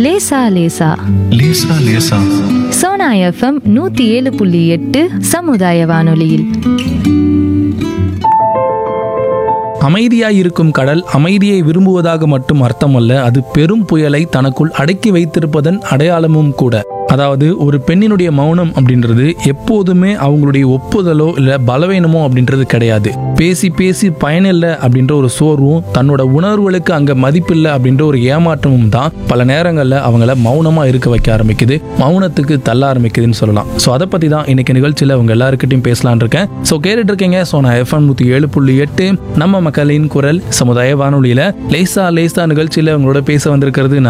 லேசா லேசா லேசா லேசா சோனா எஃப்எம் நூத்தி ஏழு புள்ளி எட்டு சமுதாய வானொலியில் அமைதியாய் இருக்கும் கடல் அமைதியை விரும்புவதாக மட்டும் அர்த்தமல்ல அது பெரும் புயலை தனக்குள் அடக்கி வைத்திருப்பதன் அடையாளமும் கூட அதாவது ஒரு பெண்ணினுடைய மௌனம் அப்படின்றது எப்போதுமே அவங்களுடைய ஒப்புதலோ இல்லை பலவீனமோ அப்படின்றது கிடையாது பேசி பேசி பயனில்லை அப்படின்ற ஒரு சோர்வும் தன்னோட உணர்வுகளுக்கு அங்கே மதிப்பில்லை அப்படின்ற ஒரு ஏமாற்றமும் தான் பல நேரங்களில் அவங்கள மௌனமாக இருக்க வைக்க ஆரம்பிக்குது மௌனத்துக்கு தள்ள ஆரம்பிக்குதுன்னு சொல்லலாம் ஸோ அதை பற்றி தான் இன்னைக்கு நிகழ்ச்சியில் அவங்க எல்லாருக்கிட்டையும் பேசலான் இருக்கேன் ஸோ கேட்டுட்டு இருக்கீங்க ஸோ நான் எஃப்எம் நூற்றி ஏழு புள்ளி எட்டு நம்ம மக்களின் குரல் சமுதாய வானொலியில் லேசா லேசா நிகழ்ச்சியில் அவங்களோட பேச வந்திருக்கிறது நான்